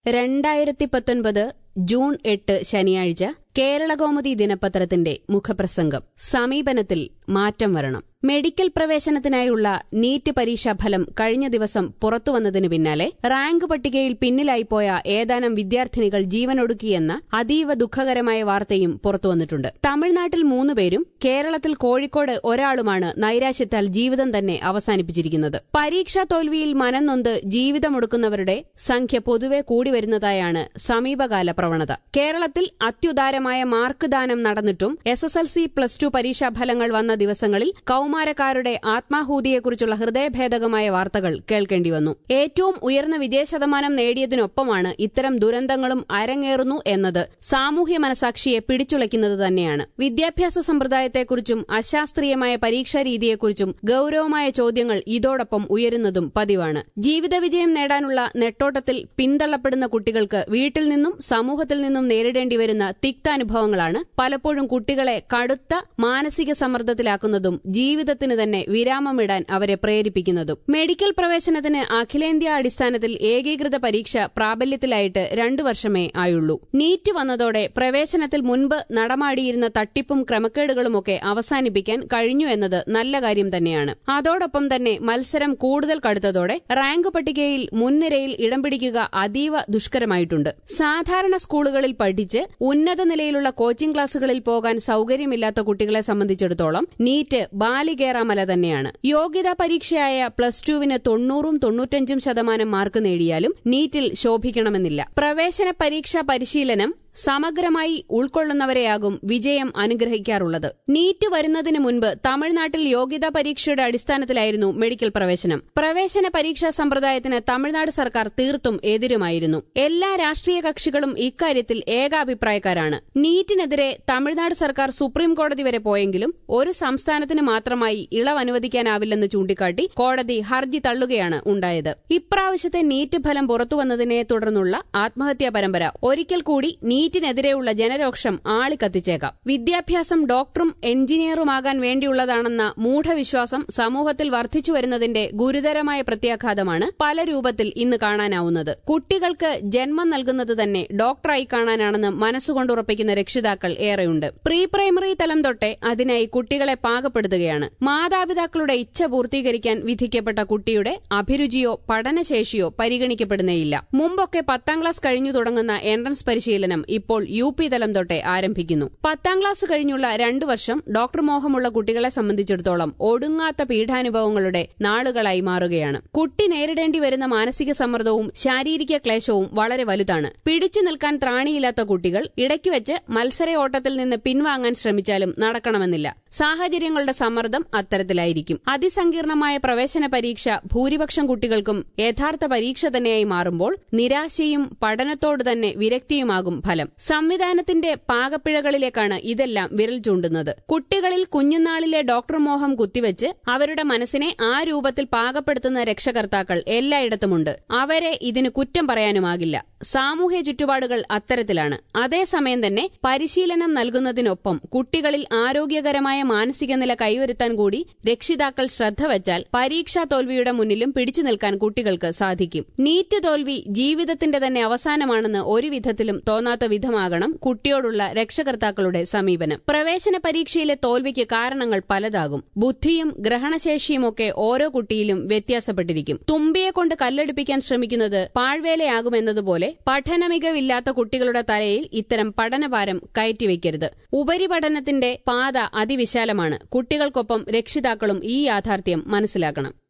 രണ്ടായിരത്തി പത്തൊൻപത് ജൂൺ എട്ട് ശനിയാഴ്ച കേരളകൗമുദി ദിനപത്രത്തിന്റെ മുഖപ്രസംഗം സമീപനത്തിൽ മാറ്റം വരണം മെഡിക്കൽ പ്രവേശനത്തിനായുള്ള നീറ്റ് പരീക്ഷാഫലം കഴിഞ്ഞ ദിവസം പുറത്തുവന്നതിനു പിന്നാലെ റാങ്ക് പട്ടികയിൽ പിന്നിലായിപ്പോയ ഏതാനും വിദ്യാർത്ഥിനികൾ ജീവനൊടുക്കിയെന്ന അതീവ ദുഃഖകരമായ വാർത്തയും പുറത്തുവന്നിട്ടുണ്ട് തമിഴ്നാട്ടിൽ മൂന്നുപേരും കേരളത്തിൽ കോഴിക്കോട് ഒരാളുമാണ് നൈരാശ്യത്താൽ ജീവിതം തന്നെ അവസാനിപ്പിച്ചിരിക്കുന്നത് പരീക്ഷാ തോൽവിയിൽ മനംനൊന്ത് ജീവിതമൊടുക്കുന്നവരുടെ സംഖ്യ പൊതുവെ കൂടി വരുന്നതായാണ് സമീപകാല പ്രവണത കേരളത്തിൽ അത്യുദാരമായ മാർക്ക് ദാനം നടന്നിട്ടും S S L C plus two പരീക്ഷാഫലങ്ങൾ വന്ന ദിവസങ്ങളിൽ കൌമാരക്കാരുടെ ആത്മാഹൂതിയെക്കുറിച്ചുള്ള ഹൃദയഭേദകമായ വാർത്തകൾ കേൾക്കേണ്ടി വന്നു ഏറ്റവും ഉയർന്ന വിജയശതമാനം നേടിയതിനൊപ്പമാണ് ഇത്തരം ദുരന്തങ്ങളും അരങ്ങേറുന്നു എന്നത് സാമൂഹ്യ മനസാക്ഷിയെ പിടിച്ചുലയ്ക്കുന്നത് തന്നെയാണ് വിദ്യാഭ്യാസ സമ്പ്രദായത്തെക്കുറിച്ചും അശാസ്ത്രീയമായ പരീക്ഷാ രീതിയെക്കുറിച്ചും ഗൌരവമായ ചോദ്യങ്ങൾ ഇതോടൊപ്പം ഉയരുന്നതും പതിവാണ് ജീവിത വിജയം നേടാനുള്ള നെട്ടോട്ടത്തിൽ പിന്തള്ളപ്പെടുന്ന കുട്ടികൾക്ക് വീട്ടിൽ നിന്നും സമൂഹത്തിൽ നിന്നും നേരിടേണ്ടി വരുന്ന തിക്താനുഭവങ്ങളാണ് പലപ്പോഴും കുട്ടികളെ കടുത്ത മാനസിക സമ്മർദ്ദത്തിലാക്കുന്നതും ജീവിതത്തിന് തന്നെ വിരാമമിടാൻ അവരെ പ്രേരിപ്പിക്കുന്നതും മെഡിക്കൽ പ്രവേശനത്തിന് അഖിലേന്ത്യാ അടിസ്ഥാനത്തിൽ ഏകീകൃത പരീക്ഷ പ്രാബല്യത്തിലായിട്ട് രണ്ടു വർഷമേ ആയുള്ളൂ നീറ്റ് വന്നതോടെ പ്രവേശനത്തിൽ മുൻപ് നടമാടിയിരുന്ന തട്ടിപ്പും ക്രമക്കേടുകളുമൊക്കെ അവസാനിപ്പിക്കാൻ കഴിഞ്ഞു എന്നത് നല്ല കാര്യം തന്നെയാണ് അതോടൊപ്പം തന്നെ മത്സരം കൂടുതൽ കടുത്തതോടെ റാങ്ക് പട്ടികയിൽ മുൻനിരയിൽ ഇടം പിടിക്കുക അതീവ ദുഷ്കരമായിട്ടുണ്ട് സാധാരണ സ്കൂളുകളിൽ പഠിച്ച് ഉന്നത നിലയിലുള്ള കോച്ചിംഗ് ക്ലാസുകളിൽ പോകാൻ സൌകര്യമില്ലാത്ത കുട്ടികളെ സംബന്ധിച്ചിടത്തോളം നീറ്റ് ബാലികേറാമല തന്നെയാണ് യോഗ്യതാ പരീക്ഷയായ പ്ലസ് ടുവിന് തൊണ്ണൂറും തൊണ്ണൂറ്റഞ്ചും ശതമാനം മാർക്ക് നേടിയാലും നീറ്റിൽ ശോഭിക്കണമെന്നില്ല പ്രവേശന പരീക്ഷാ പരിശീലനം സമഗ്രമായി ഉൾക്കൊള്ളുന്നവരെയാകും വിജയം അനുഗ്രഹിക്കാറുള്ളത് നീറ്റ് വരുന്നതിന് മുൻപ് തമിഴ്നാട്ടിൽ യോഗ്യതാ പരീക്ഷയുടെ അടിസ്ഥാനത്തിലായിരുന്നു മെഡിക്കൽ പ്രവേശനം പ്രവേശന പരീക്ഷാ സമ്പ്രദായത്തിന് തമിഴ്നാട് സർക്കാർ തീർത്തും എതിരുമായിരുന്നു എല്ലാ രാഷ്ട്രീയ കക്ഷികളും ഇക്കാര്യത്തിൽ ഏകാഭിപ്രായക്കാരാണ് നീറ്റിനെതിരെ തമിഴ്നാട് സർക്കാർ സുപ്രീം കോടതി വരെ പോയെങ്കിലും ഒരു സംസ്ഥാനത്തിന് മാത്രമായി ഇളവ് അനുവദിക്കാനാവില്ലെന്ന് ചൂണ്ടിക്കാട്ടി കോടതി ഹർജി തള്ളുകയാണ് ഉണ്ടായത് ഇപ്രാവശ്യത്തെ നീറ്റ് ഫലം പുറത്തുവന്നതിനെ തുടർന്നുള്ള ആത്മഹത്യാ പരമ്പര ഒരിക്കൽ കൂടി നീറ്റിനെതിരെയുള്ള ജനരോക്ഷം ആളിക്കത്തിച്ചേക്കാം വിദ്യാഭ്യാസം ഡോക്ടറും എഞ്ചിനീയറുമാകാൻ വേണ്ടിയുള്ളതാണെന്ന മൂഢവിശ്വാസം സമൂഹത്തിൽ വർദ്ധിച്ചു വരുന്നതിന്റെ ഗുരുതരമായ പ്രത്യാഘാതമാണ് പല രൂപത്തിൽ ഇന്ന് കാണാനാവുന്നത് കുട്ടികൾക്ക് ജന്മം നൽകുന്നത് തന്നെ ഡോക്ടറായി കാണാനാണെന്ന് മനസ്സുകൊണ്ടുറപ്പിക്കുന്ന രക്ഷിതാക്കൾ ഏറെയുണ്ട് പ്രീ പ്രൈമറി തലം തൊട്ടേ അതിനായി കുട്ടികളെ പാകപ്പെടുത്തുകയാണ് മാതാപിതാക്കളുടെ ഇച്ഛ പൂർത്തീകരിക്കാൻ വിധിക്കപ്പെട്ട കുട്ടിയുടെ അഭിരുചിയോ പഠനശേഷിയോ പരിഗണിക്കപ്പെടുന്നേയില്ല മുമ്പൊക്കെ പത്താം ക്ലാസ് കഴിഞ്ഞു തുടങ്ങുന്ന എൻട്രൻസ് പരിശീലനം ഇപ്പോൾ യു പി തലം തൊട്ടേ ആരംഭിക്കുന്നു പത്താം ക്ലാസ് കഴിഞ്ഞുള്ള രണ്ടു വർഷം ഡോക്ടർ മോഹമുള്ള കുട്ടികളെ സംബന്ധിച്ചിടത്തോളം ഒടുങ്ങാത്ത പീഠാനുഭവങ്ങളുടെ നാളുകളായി മാറുകയാണ് കുട്ടി നേരിടേണ്ടി വരുന്ന മാനസിക സമ്മർദ്ദവും ശാരീരിക ക്ലേശവും വളരെ വലുതാണ് പിടിച്ചു നിൽക്കാൻ ത്രാണിയില്ലാത്ത കുട്ടികൾ ഇടയ്ക്ക് വെച്ച് മത്സര ഓട്ടത്തിൽ നിന്ന് പിൻവാങ്ങാൻ ശ്രമിച്ചാലും നടക്കണമെന്നില്ല സാഹചര്യങ്ങളുടെ സമ്മർദ്ദം അത്തരത്തിലായിരിക്കും അതിസങ്കീർണമായ പ്രവേശന പരീക്ഷ ഭൂരിപക്ഷം കുട്ടികൾക്കും യഥാർത്ഥ പരീക്ഷ തന്നെയായി മാറുമ്പോൾ നിരാശയും പഠനത്തോട് തന്നെ വിരക്തിയുമാകും ഫലം സംവിധാനത്തിന്റെ പാകപ്പിഴകളിലേക്കാണ് ഇതെല്ലാം വിരൽ ചൂണ്ടുന്നത് കുട്ടികളിൽ കുഞ്ഞുനാളിലെ ഡോക്ടർ മോഹം കുത്തിവെച്ച് അവരുടെ മനസ്സിനെ ആ രൂപത്തിൽ പാകപ്പെടുത്തുന്ന രക്ഷകർത്താക്കൾ എല്ലായിടത്തുമുണ്ട് അവരെ ഇതിന് കുറ്റം പറയാനുമാകില്ല സാമൂഹ്യ ചുറ്റുപാടുകൾ അത്തരത്തിലാണ് അതേസമയം തന്നെ പരിശീലനം നൽകുന്നതിനൊപ്പം കുട്ടികളിൽ ആരോഗ്യകരമായ മാനസിക നില കൈവരുത്താൻ കൂടി രക്ഷിതാക്കൾ ശ്രദ്ധ വച്ചാൽ പരീക്ഷാ തോൽവിയുടെ മുന്നിലും പിടിച്ചു നിൽക്കാൻ കുട്ടികൾക്ക് സാധിക്കും നീറ്റ് തോൽവി ജീവിതത്തിന്റെ തന്നെ അവസാനമാണെന്ന് ഒരു വിധത്തിലും തോന്നാത്ത വിധമാകണം കുട്ടിയോടുള്ള രക്ഷകർത്താക്കളുടെ സമീപനം പ്രവേശന പരീക്ഷയിലെ തോൽവിക്ക് കാരണങ്ങൾ പലതാകും ബുദ്ധിയും ഗ്രഹണശേഷിയുമൊക്കെ ഓരോ കുട്ടിയിലും വ്യത്യാസപ്പെട്ടിരിക്കും തുമ്പിയെ കൊണ്ട് കല്ലെടുപ്പിക്കാൻ ശ്രമിക്കുന്നത് പാഴ്വേലയാകുമെന്നതുപോലെ പഠനമികവില്ലാത്ത കുട്ടികളുടെ തലയിൽ ഇത്തരം പഠനഭാരം കയറ്റിവെക്കരുത് ഉപരിപഠനത്തിന്റെ പാത അതിവിശാലമാണ് കുട്ടികൾക്കൊപ്പം രക്ഷിതാക്കളും ഈ യാഥാർത്ഥ്യം മനസ്സിലാക്കണം